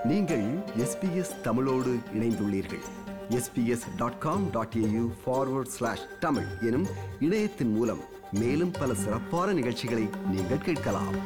நீங்கள் எஸ்பிஎஸ் தமிழோடு இணைந்துள்ளீர்கள் SBS dot com dot AU forward slash Tamil எனும் இணையத்தின் மூலம் மேலும் பல சிறப்பான நிகழ்ச்சிகளை நீங்கள் கேட்கலாம்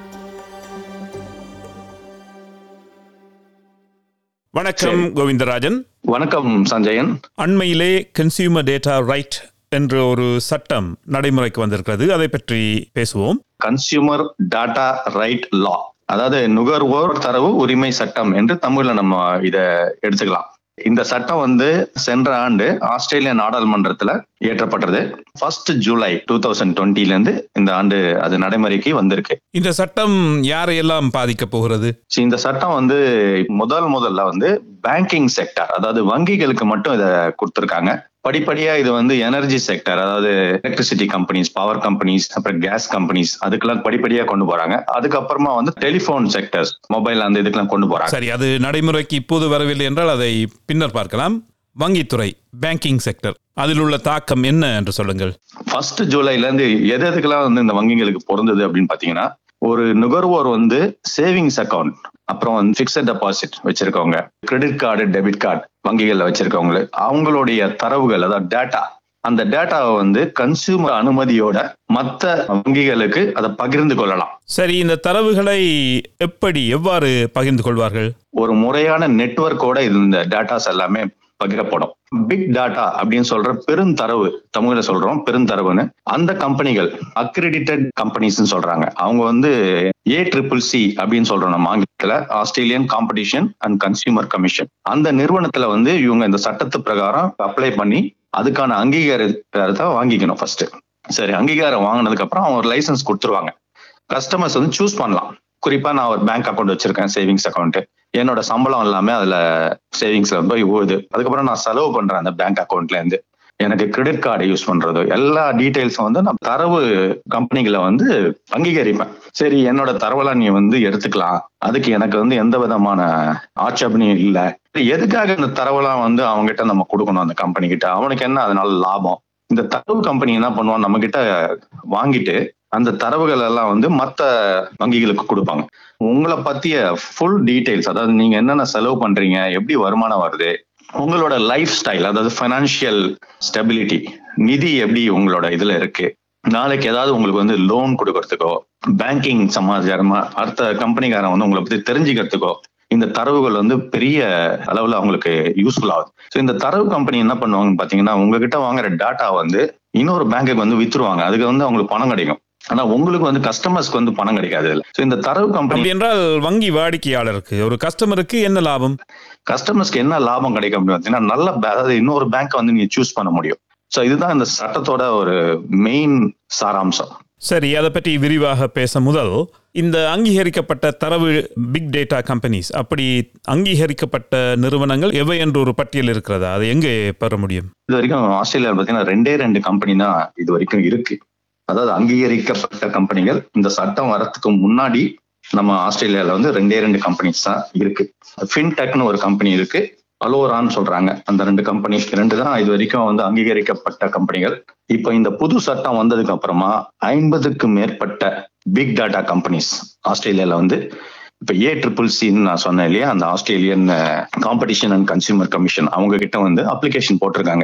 வணக்கம் கோவிந்தராஜன் வணக்கம் சஞ்சயன் அண்மையிலே கன்சியூமர் டேட்டா ரைட் என்ற ஒரு சட்டம் நடைமுறைக்கு வந்திருக்கிறது அதை பற்றி பேசுவோம் கன்சியூமர் டாட்டா ரைட் லா அதாவது நுகர்வோர் தரவு உரிமை சட்டம் என்று தமிழ்ல நம்ம இத எடுத்துக்கலாம் இந்த சட்டம் வந்து சென்ற ஆண்டு ஆஸ்திரேலிய நாடாளுமன்றத்துல இயற்றப்பட்டது ஃபர்ஸ்ட் ஜூலை டூ தௌசண்ட் டுவெண்ட்டில இருந்து இந்த ஆண்டு அது நடைமுறைக்கு வந்திருக்கு இந்த சட்டம் யாரையெல்லாம் பாதிக்க போகிறது So, இந்த சட்டம் வந்து முதல் முதல்ல வந்து பேங்கிங் செக்டர் அதாவது வங்கிகளுக்கு மட்டும் இதை கொடுத்துருக்காங்க படிப்படியா இது வந்து எனர்ஜி செக்டர் அதாவது எலக்ட்ரிசிட்டி கம்பெனிஸ் பவர் கம்பெனிஸ் அப்புறம் கேஸ் கம்பெனிஸ் அதுக்கெல்லாம் படிப்படியா கொண்டு போறாங்க அதுக்கப்புறமா வந்து டெலிபோன் செக்டர்ஸ் மொபைல் அந்த இதுக்கெல்லாம் கொண்டு போறாங்க சரி அது நடைமுறைக்கு இப்போது வரவில்லை என்றால் அதை பின்னர் பார்க்கலாம் வங்கித்துறை பேங்கிங் செக்டர் அதில் உள்ள தாக்கம் என்ன என்று சொல்லுங்கள் ஃபர்ஸ்ட் ஜூலைல இருந்து எது எதுக்கெல்லாம் வந்து இந்த வங்கிகளுக்கு பொருந்தது அப்படின்னு பாத்தீங்கன்னா ஒரு நுகர்வோர் வந்து சேவிங்ஸ் அக்கவுண்ட் அப்புறம் வந்து பிக்சட் டெபாசிட் வச்சிருக்கவங்க கிரெடிட் கார்டு டெபிட் கார்டு வங்கிகள்ல வச்சிருக்கவங்க அவங்களுடைய தரவுகள் அதாவது டேட்டா அந்த டேட்டாவை வந்து கன்சியூமர் அனுமதியோட மத்த வங்கிகளுக்கு அதை பகிர்ந்து கொள்ளலாம் சரி இந்த தரவுகளை எப்படி எவ்வாறு பகிர்ந்து கொள்வார்கள் ஒரு முறையான நெட்வொர்க்கோட இந்த டேட்டாஸ் எல்லாமே பகிரப்படும் பிக் டாட்டா அப்படின்னு சொல்ற பெருந்தரவு தமிழ்ல சொல்றோம் பெருந்தரவுன்னு அந்த கம்பெனிகள் அக்ரெடிட்டட் கம்பெனிஸ் சொல்றாங்க அவங்க வந்து ஏ ட்ரிபிள் சி அப்படின்னு சொல்றோம் நம்ம ஆங்கிலத்துல Australian competition and consumer commission அந்த நிறுவனத்துல வந்து இவங்க இந்த சட்டத்து பிரகாரம் அப்ளை பண்ணி அதுக்கான அங்கீகாரத்தை வாங்கிக்கணும் ஃபர்ஸ்ட் சரி அங்கீகாரம் வாங்கினதுக்கு அப்புறம் அவங்க ஒரு லைசன்ஸ் கொடுத்துருவாங்க கஸ்டமர்ஸ் வந்து சூஸ் பண்ணலாம் குறிப்பா நான் ஒரு பேங்க் அக்கௌண்ட் வச்சிருக்கேன் சேவிங்ஸ் அக்கௌண்ட் என்னோட சம்பளம் எல்லாமே அதுல சேவிங்ஸ்ல போய் போகுது அதுக்கப்புறம் நான் செலவு பண்றேன் அந்த பேங்க் அக்கௌண்ட்ல இருந்து எனக்கு கிரெடிட் கார்டு யூஸ் பண்றது எல்லா டீடைல்ஸும் வந்து நான் தரவு கம்பெனிகளை வந்து அங்கீகரிப்பேன் சரி என்னோட தரவெல்லாம் நீ வந்து எடுத்துக்கலாம் அதுக்கு எனக்கு வந்து எந்த விதமான ஆட்சேபனையும் இல்லை எதுக்காக இந்த தரவெல்லாம் வந்து அவங்க கிட்ட நம்ம கொடுக்கணும் அந்த கம்பெனி கிட்ட அவனுக்கு என்ன அதனால லாபம் இந்த தரவு கம்பெனி என்ன பண்ணுவான் நம்ம கிட்ட வாங்கிட்டு அந்த தரவுகள் எல்லாம் வந்து மத்த வங்கிகளுக்கு கொடுப்பாங்க உங்களை பத்திய ஃபுல் டீடைல்ஸ் அதாவது நீங்க என்னென்ன செலவு பண்றீங்க எப்படி வருமானம் வருது உங்களோட லைஃப் ஸ்டைல் அதாவது ஃபைனான்சியல் ஸ்டெபிலிட்டி நிதி எப்படி உங்களோட இதுல இருக்கு நாளைக்கு ஏதாவது உங்களுக்கு வந்து லோன் கொடுக்கறதுக்கோ பேங்கிங் சமாச்சாரமா அடுத்த கம்பெனிக்காரன் வந்து உங்களை பத்தி தெரிஞ்சுக்கிறதுக்கோ இந்த தரவுகள் வந்து பெரிய அளவுல அவங்களுக்கு யூஸ்ஃபுல் ஆகுது ஸோ இந்த தரவு கம்பெனி என்ன பண்ணுவாங்கன்னு பாத்தீங்கன்னா உங்ககிட்ட வாங்குற டேட்டா வந்து இன்னொரு பேங்குக்கு வந்து வித்துருவாங்க அதுக்கு வந்து அவங்களுக்கு பணம் கிடைக்கும் ஆனா உங்களுக்கு வந்து கஸ்டமர்ஸ்க்கு வந்து பணம் கிடைக்காது ஸோ இந்த தரவு கம்பெனி அப்படி என்றால் வங்கி வாடிக்கையாளருக்கு ஒரு கஸ்டமருக்கு என்ன லாபம் கஸ்டமர்ஸ்க்கு என்ன லாபம் கிடைக்கும் அப்படின்னு பார்த்தீங்கன்னா நல்ல ba- அதாவது இன்னொரு பேங்க் வந்து நீங்க சூஸ் பண்ண முடியும் ஸோ இதுதான் இந்த சட்டத்தோட ஒரு மெயின் சாராம்சம் சரி அதை பற்றி விரிவாக பேச முதல் இந்த அங்கீகரிக்கப்பட்ட தரவு பிக் டேட்டா கம்பெனிஸ் அப்படி அங்கீகரிக்கப்பட்ட நிறுவனங்கள் எவை என்று ஒரு பட்டியல் இருக்கிறதா அதை எங்கே பெற முடியும் இது வரைக்கும் ஆஸ்திரேலியாவில் பார்த்தீங்கன்னா ரெண்டே ரெண்டு கம்பெனி தான் இது வரைக்கும் இருக்கு அதாவது அங்கீகரிக்கப்பட்ட கம்பெனிகள் இந்த சட்டம் வரத்துக்கு முன்னாடி நம்ம ஆஸ்திரேலியால வந்து ரெண்டே ரெண்டு கம்பெனிஸ் தான் இருக்கு ஃபின்டெக்னு ஒரு கம்பெனி இருக்கு அலோரான்னு சொல்றாங்க அந்த ரெண்டு கம்பெனி ரெண்டு தான் இது வரைக்கும் வந்து அங்கீகரிக்கப்பட்ட கம்பெனிகள் இப்போ இந்த புது சட்டம் வந்ததுக்கு அப்புறமா ஐம்பதுக்கு மேற்பட்ட பிக் டாட்டா கம்பெனிஸ் ஆஸ்திரேலியால வந்து இப்ப ஏ ட்ரிபிள் சின்னு நான் சொன்னேன் இல்லையா அந்த Australian competition and consumer commission அவங்க கிட்ட வந்து அப்ளிகேஷன் போட்டிருக்காங்க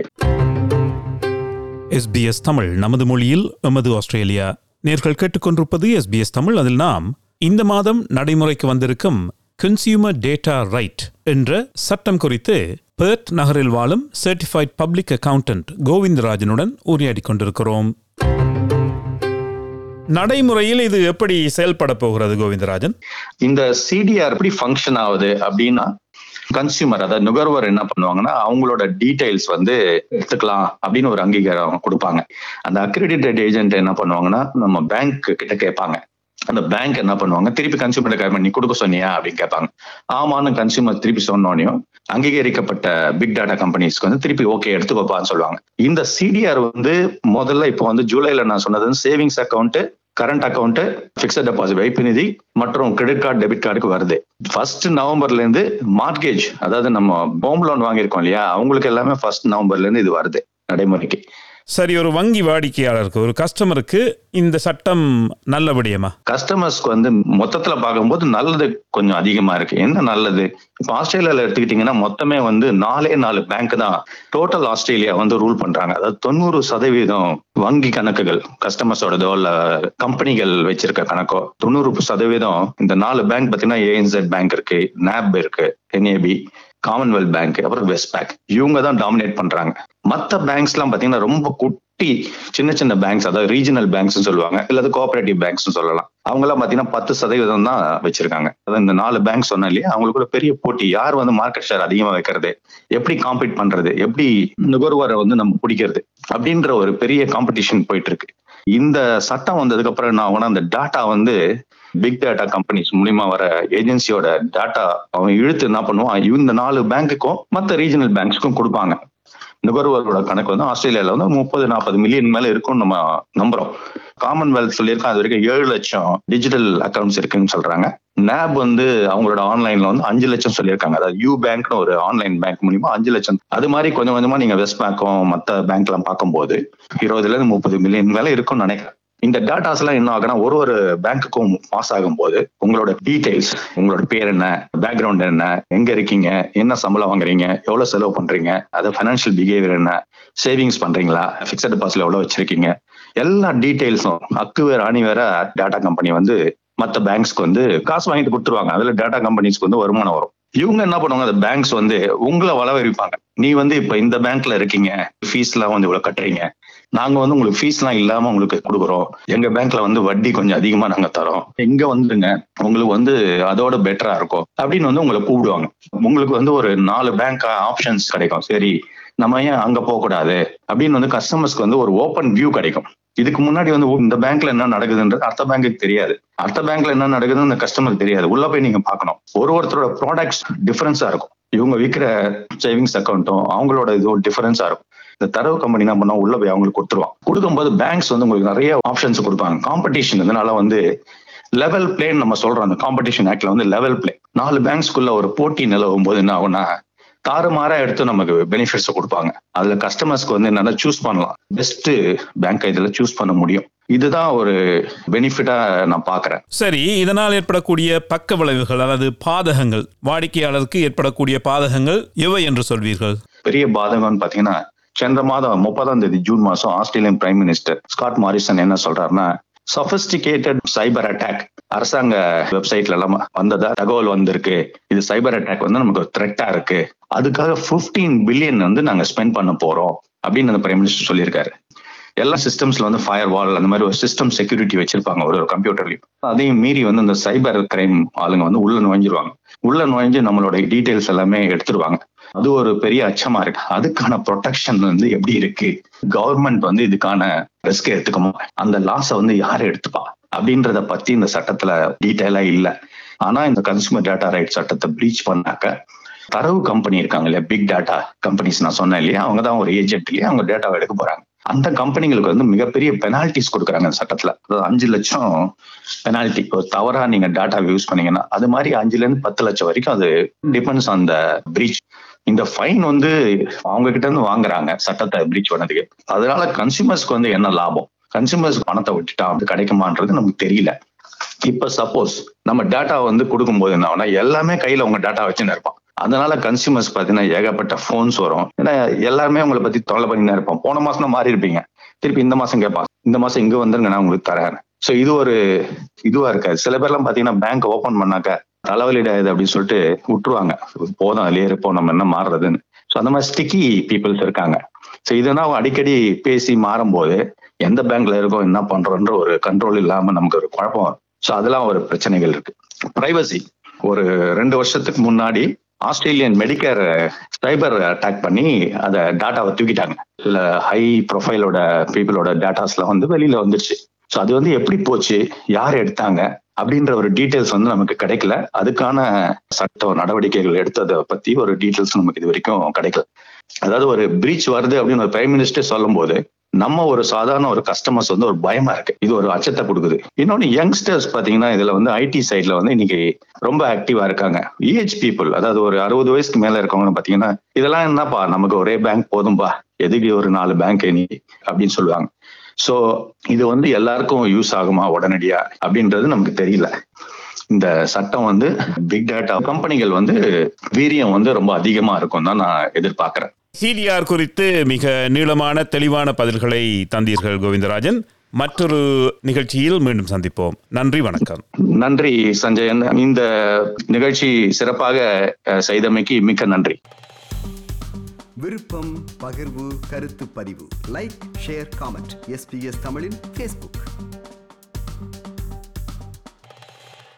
எஸ்பிஎஸ் தமிழ் நமது மொழியில் எமது ஆஸ்திரேலியா நேர்கள் கேட்டுக்கொண்டிருப்பது எஸ்பிஎஸ் தமிழ் அதில் நாம் இந்த மாதம் நடைமுறைக்கு வந்திருக்கும் கன்சியூமர் டேட்டா ரைட் என்ற சட்டம் குறித்து பெர்த் நகரில் வாழும் சர்டிஃபைட் பப்ளிக் அக்கவுண்டன்ட் கோவிந்தராஜனுடன் உரையாடி கொண்டிருக்கிறோம் நடைமுறையில் இது எப்படி செயல்பட போகிறது கோவிந்தராஜன் இந்த சிடிஆர் எப்படி ஃபங்க்ஷன் ஆகுது அப்படின்னா கன்சியூமர் அதாவது நுகர்வோர் என்ன பண்ணுவாங்கன்னா அவங்களோட டீடைல்ஸ் வந்து எடுத்துக்கலாம் அப்படின்னு ஒரு அங்கீகாரம் கொடுப்பாங்க அந்த அக்ரெடிட்டட் ஏஜென்ட் என்ன பண்ணுவாங்கன்னா நம்ம பேங்க் கிட்ட கேட்பாங்க அந்த பேங்க் என்ன பண்ணுவாங்க திருப்பி கன்சியூமர் கேட்பாங்க நீ கொடுக்க சொன்னியா அப்படின்னு கேட்பாங்க ஆமான்னு கன்சியூமர் திருப்பி சொன்னோனையும் அங்கீகரிக்கப்பட்ட பிக் டாட்டா கம்பெனிஸ்க்கு வந்து திருப்பி ஓகே எடுத்துக்கோப்பான்னு சொல்லுவாங்க இந்த சிடிஆர் வந்து முதல்ல இப்போ வந்து ஜூலைல நான் சொன்னது savings account current account fixed deposit வைப்பு நிதி மற்றும் கிரெடிட் கார்டு டெபிட் கார்டுக்கு வருது ஃபர்ஸ்ட் நவம்பர்ல இருந்து மார்கேஜ் அதாவது நம்ம ஹோம் லோன் வாங்கியிருக்கோம் இல்லையா அவங்களுக்கு எல்லாமே ஃபர்ஸ்ட் நவம்பர்ல இருந்து இது வருது நடைமுறைக்கு சரி ஒரு வங்கி வாடிக்கையாளருக்கு ஒரு கஸ்டமருக்கு இந்த சட்டம் நல்ல விடயமா கஸ்டமர்ஸ்க்கு வந்து மொத்தத்துல பார்க்கும்போது நல்லது கொஞ்சம் அதிகமா இருக்கு என்ன நல்லது இப்போ ஆஸ்திரேலியால எடுத்துக்கிட்டீங்கன்னா மொத்தமே வந்து நாலே நாலு பேங்க் தான் டோட்டல் ஆஸ்திரேலியா வந்து ரூல் பண்றாங்க அதாவது தொண்ணூறு சதவீதம் வங்கி கணக்குகள் கஸ்டமர்ஸோடதோ இல்ல கம்பெனிகள் வச்சிருக்க கணக்கோ தொண்ணூறு சதவீதம் இந்த நாலு பேங்க் பாத்தீங்கன்னா ஏஎன்செட் பேங்க் இருக்கு நாப் இருக்கு என்ஏபி காமன்வெல்த் பேங்க் அப்புறம் வெஸ்ட் பேங்க் இவங்க தான் டாமினேட் பண்றாங்க மத்த பேங்க்ஸ் எல்லாம் பாத்தீங்கன்னா ரொம்ப குட்டி சின்ன சின்ன பேங்க்ஸ் அதாவது ரீஜனல் பேங்க்ஸ் சொல்லுவாங்க இல்லது கோஆபரேட்டிவ் பேங்க்ஸ் சொல்லலாம் அவங்க எல்லாம் பாத்தீங்கன்னா பத்து சதவீதம் தான் வச்சிருக்காங்க அதாவது இந்த நாலு பேங்க் சொன்ன இல்லையா அவங்களுக்குள்ள பெரிய போட்டி யார் வந்து மார்க்கெட் ஷேர் அதிகமா வைக்கிறது எப்படி காம்பீட் பண்றது எப்படி நுகர்வோரை வந்து நம்ம பிடிக்கிறது அப்படின்ற ஒரு பெரிய காம்படிஷன் போயிட்டு இருக்கு இந்த சட்டம் வந்ததுக்கு அப்புறம் என்ன ஆகும்னா அந்த டாட்டா வந்து பிக் டேட்டா கம்பெனிஸ் மூலியமா வர ஏஜென்சியோட டாட்டா அவன் இழுத்து என்ன பண்ணுவான் இந்த நாலு பேங்க்குக்கும் மத்த ரீஜனல் பேங்க்ஸ்க்கும் கொடுப்பாங்க நுகர்வோரோட கணக்கு வந்து ஆஸ்திரேலியால வந்து முப்பது நாற்பது மில்லியன் மேல இருக்கும்னு நம்ம நம்புறோம் காமன்வெல்த் சொல்லியிருக்கோம் அது வரைக்கும் ஏழு லட்சம் டிஜிட்டல் அக்கௌண்ட்ஸ் இருக்குன்னு சொல்றாங்க நேப் வந்து அவங்களோட ஆன்லைன்ல வந்து அஞ்சு லட்சம் சொல்லியிருக்காங்க அதாவது யூ பேங்க்னு ஒரு ஆன்லைன் பேங்க் மூலியமா அஞ்சு லட்சம் அது மாதிரி கொஞ்சம் கொஞ்சமா நீங்க வெஸ்ட் பேங்க்கும் மத்த பேங்க் எல்லாம் பார்க்கும்போது இருபதுல இருந்து முப்பது மில்லியன் மேல இருக்கும்னு நினைக்கிறேன் இந்த டேட்டாஸ் எல்லாம் என்ன ஆகுனா ஒரு ஒரு பேங்க்குக்கும் பாஸ் ஆகும்போது உங்களோட டீடைல்ஸ் உங்களோட பேர் என்ன பேக்ரவுண்ட் என்ன எங்க இருக்கீங்க என்ன சம்பளம் வாங்குறீங்க எவ்வளவு செலவு பண்றீங்க அது ஃபைனான்சியல் பிஹேவியர் என்ன சேவிங்ஸ் பண்றீங்களா பிக்சட் டெபாசிட் எவ்வளவு வச்சிருக்கீங்க எல்லா டீடைல்ஸும் அக்கு வேற அணி வேற டேட்டா கம்பெனி வந்து மத்த பேங்க்ஸ்க்கு வந்து காசு வாங்கிட்டு கொடுத்துருவாங்க அதுல டேட்டா கம்பெனிஸ்க்கு வந்து வருமானம் வரும் இவங்க என்ன பண்ணுவாங்க அந்த பேங்க்ஸ் வந்து உங்களை வளவரிப்பாங்க நீ வந்து இப்ப இந்த பேங்க்ல இருக்கீங்க ஃபீஸ் எல்லாம் வந்து இவ்வளவு கட்டுறீங்க நாங்க வந்து உங்களுக்கு ஃபீஸ் எல்லாம் இல்லாம உங்களுக்கு கொடுக்குறோம் எங்க பேங்க்ல வந்து வட்டி கொஞ்சம் அதிகமா நாங்க தரோம் இங்க வந்துருங்க உங்களுக்கு வந்து அதோட பெட்டரா இருக்கும் அப்படின்னு வந்து உங்களை கூப்பிடுவாங்க உங்களுக்கு வந்து ஒரு நாலு பேங்க் ஆப்ஷன்ஸ் கிடைக்கும் சரி நம்ம ஏன் அங்க போக கூடாது அப்படின்னு வந்து கஸ்டமர்ஸ்க்கு வந்து ஒரு ஓப்பன் வியூ கிடைக்கும் இதுக்கு முன்னாடி வந்து இந்த பேங்க்ல என்ன நடக்குதுன்றது அடுத்த பேங்க்குக்கு தெரியாது அடுத்த பேங்க்ல என்ன நடக்குதுன்னு அந்த கஸ்டமருக்கு தெரியாது உள்ள போய் நீங்க பார்க்கணும் ஒரு ஒருத்தரோட ப்ராடக்ட்ஸ் டிஃபரன்ஸா இருக்கும் இவங்க விற்கிற சேவிங்ஸ் அக்கௌண்ட்டும் அவங்களோட இது டிஃபரன்ஸா இருக்கும் இந்த தரவு கம்பெனி என்ன பண்ணா உள்ள போய் அவங்களுக்கு கொடுத்துருவான் கொடுக்கும்போது பேங்க்ஸ் வந்து உங்களுக்கு நிறைய ஆப்ஷன்ஸ் கொடுப்பாங்க காம்படிஷன் இதனால வந்து லெவல் பிளேன்னு நம்ம சொல்றோம் அந்த காம்படிஷன் ஆக்ட்ல வந்து லெவல் பிளே நாலு பேங்க்ஸ்குள்ள ஒரு போட்டி நிலவும் போது என்ன ஆகும்னா தாறுமாறா எடுத்து நமக்கு பெனிஃபிட்ஸ் கொடுப்பாங்க அதுல கஸ்டமர்ஸ்க்கு வந்து என்னன்னா சூஸ் பண்ணலாம் பெஸ்ட் பேங்க் இதுல சூஸ் பண்ண முடியும் இதுதான் ஒரு பெனிஃபிட்டா நான் பாக்குறேன் சரி இதனால் ஏற்படக்கூடிய பக்க விளைவுகள் அல்லது பாதகங்கள் வாடிக்கையாளருக்கு ஏற்படக்கூடிய பாதகங்கள் எவை என்று சொல்வீர்கள் பெரிய பாதகம்னு பாத்தீங்கன்னா சென்ற மாதம் முப்பதாம் தேதி ஜூன் மாசம் Australian prime minister Scott Morrison என்ன சொல்றாருன்னா சஃபிஸ்டிகேட்டட் சைபர் அட்டாக் அரசாங்க வெப்சைட்ல எல்லாம் வந்ததா தகவல் வந்திருக்கு இது சைபர் அட்டாக் வந்து நமக்கு ஒரு த்ரெட்டா இருக்கு அதுக்காக 15 பில்லியன் வந்து நாங்க ஸ்பெண்ட் பண்ண போறோம் அப்படின்னு அந்த பிரைம் மினிஸ்டர் சொல்லியிருக்காரு எல்லா சிஸ்டம்ஸ்ல வந்து ஃபயர் வால் அந்த மாதிரி ஒரு சிஸ்டம் செக்யூரிட்டி வச்சிருப்பாங்க ஒரு ஒரு கம்ப்யூட்டர்லயும் அதையும் மீறி வந்து இந்த சைபர் கிரைம் ஆளுங்க வந்து உள்ள நுழைஞ்சிருவாங்க உள்ள நுழைஞ்சு நம்மளோட டீடைல்ஸ் எல்லாமே எடுத்துருவாங்க அது ஒரு பெரிய அச்சமா இருக்கு அதுக்கான ப்ரொடெக்ஷன் வந்து எப்படி இருக்கு கவர்மெண்ட் வந்து இதுக்கான ரிஸ்க் எடுத்துக்குமா அந்த லாஸை வந்து யார் எடுத்துப்பா அப்படின்றத பத்தி இந்த சட்டத்துல டீட்டெயிலா இல்ல ஆனா இந்த கன்சூமர் டேட்டா ரைட் சட்டத்தை ப்ரீச் பண்ணாக்க தரவு கம்பெனி இருக்காங்க இல்லையா பிக் டேட்டா கம்பெனிஸ் நான் சொன்னேன் இல்லையா அவங்க தான் ஒரு ஏஜென்ட் இல்லையா அவங்க டேட்டாவை எடுக்க போறாங்க அந்த கம்பெனிகளுக்கு வந்து மிகப்பெரிய பெனால்டிஸ் கொடுக்குறாங்க அந்த சட்டத்துல அதாவது அஞ்சு லட்சம் பெனால்டி ஒரு தவறா நீங்க டேட்டா யூஸ் பண்ணீங்கன்னா அது மாதிரி அஞ்சுல இருந்து பத்து லட்சம் வரைக்கும் அது டிபெண்ட்ஸ் ஆன் த பிரீச் இந்த ஃபைன் வந்து அவங்க கிட்ட இருந்து வாங்குறாங்க சட்டத்தை பிரீச் பண்ணதுக்கு அதனால கன்சியூமர்ஸ்க்கு வந்து என்ன லாபம் கன்சியூமர்ஸ் பணத்தை விட்டுட்டா அது கிடைக்குமான்றது நமக்கு தெரியல இப்ப சப்போஸ் நம்ம டேட்டா வந்து கொடுக்கும்போது என்ன ஆகும்னா எல்லாமே கையில உங்க டேட்டா வச்சுன்னு இருப்பான் அதனால கன்சியூமர்ஸ் பாத்தீங்கன்னா ஏகப்பட்ட போன்ஸ் வரும் ஏன்னா எல்லாருமே உங்களை பத்தி தொலை பண்ணி தான் இருப்போம் போன மாசம் தான் மாறி இருப்பீங்க திருப்பி இந்த மாசம் கேட்பான் இந்த மாசம் இங்க வந்துருங்க நான் உங்களுக்கு தரேன் சோ இது ஒரு இதுவா இருக்காது சில பேர்லாம் பாத்தீங்கன்னா பேங்க் ஓபன் பண்ணாக்க தலைவலிடாது அப்படின்னு சொல்லிட்டு விட்டுருவாங்க போதும் அதுலயே இருப்போம் நம்ம என்ன மாறுறதுன்னு ஸோ அந்த மாதிரி ஸ்டிக்கி பீப்புள்ஸ் இருக்காங்க ஸோ இதெல்லாம் அடிக்கடி பேசி மாறும்போது எந்த பேங்க்ல இருக்கோம் என்ன பண்றோன்ற ஒரு கண்ட்ரோல் இல்லாம நமக்கு ஒரு குழப்பம் வரும் ஸோ அதெல்லாம் ஒரு பிரச்சனைகள் இருக்கு பிரைவசி ஒரு ரெண்டு வருஷத்துக்கு முன்னாடி ஆஸ்திரேலியன் மெடிக்கேர் சைபர் அட்டாக் பண்ணி அதை டாட்டாவை தூக்கிட்டாங்க சில ஹை ப்ரொஃபைலோட பீப்புளோட டேட்டாஸ்லாம் வந்து வெளியில வந்துருச்சு ஸோ அது வந்து எப்படி போச்சு யார் எடுத்தாங்க அப்படின்ற ஒரு டீட்டெயில்ஸ் வந்து நமக்கு கிடைக்கல அதுக்கான சட்ட நடவடிக்கைகள் எடுத்ததை பத்தி ஒரு டீட்டெயில்ஸ் நமக்கு இது வரைக்கும் கிடைக்கல அதாவது ஒரு பிரீச் வருது அப்படின்னு ஒரு பிரைம் மினிஸ்டர் சொல்லும் போது நம்ம ஒரு சாதாரண ஒரு கஸ்டமர்ஸ் வந்து ஒரு பயமா இருக்கு இது ஒரு அச்சத்தை கொடுக்குது இன்னொன்னு யங்ஸ்டர்ஸ் பாத்தீங்கன்னா இதுல வந்து ஐடி சைட்ல வந்து இன்னைக்கு ரொம்ப ஆக்டிவா இருக்காங்க ஏஜ் பீப்புள் அதாவது ஒரு அறுபது வயசுக்கு மேல இருக்கவங்க பாத்தீங்கன்னா இதெல்லாம் என்னப்பா நமக்கு ஒரே பேங்க் போதும்பா எதுக்கு ஒரு நாலு பேங்க் நீ அப்படின்னு சொல்லுவாங்க சோ இது வந்து எல்லாருக்கும் யூஸ் ஆகுமா உடனடியா அப்படின்றது நமக்கு தெரியல இந்த சட்டம் வந்து பிக் டேட்டா கம்பெனிகள் வந்து வீரியம் வந்து ரொம்ப அதிகமா இருக்கும் தான் நான் எதிர்பார்க்கிறேன் சிடிஆர் குறித்து மிக நீளமான தெளிவான பதில்களை தந்தீர்கள் கோவிந்தராஜன் மற்றொரு நிகழ்ச்சியில் மீண்டும் சந்திப்போம் நன்றி வணக்கம் நன்றி சஞ்சயன் இந்த நிகழ்ச்சி சிறப்பாக அஹ், செய்தமைக்கு மிக்க நன்றி விருப்பம் பகிர்வு கருத்து பதிவு லைக் ஷேர் காமெண்ட் எஸ்பிஎஸ் தமிழின் ஃபேஸ்புக்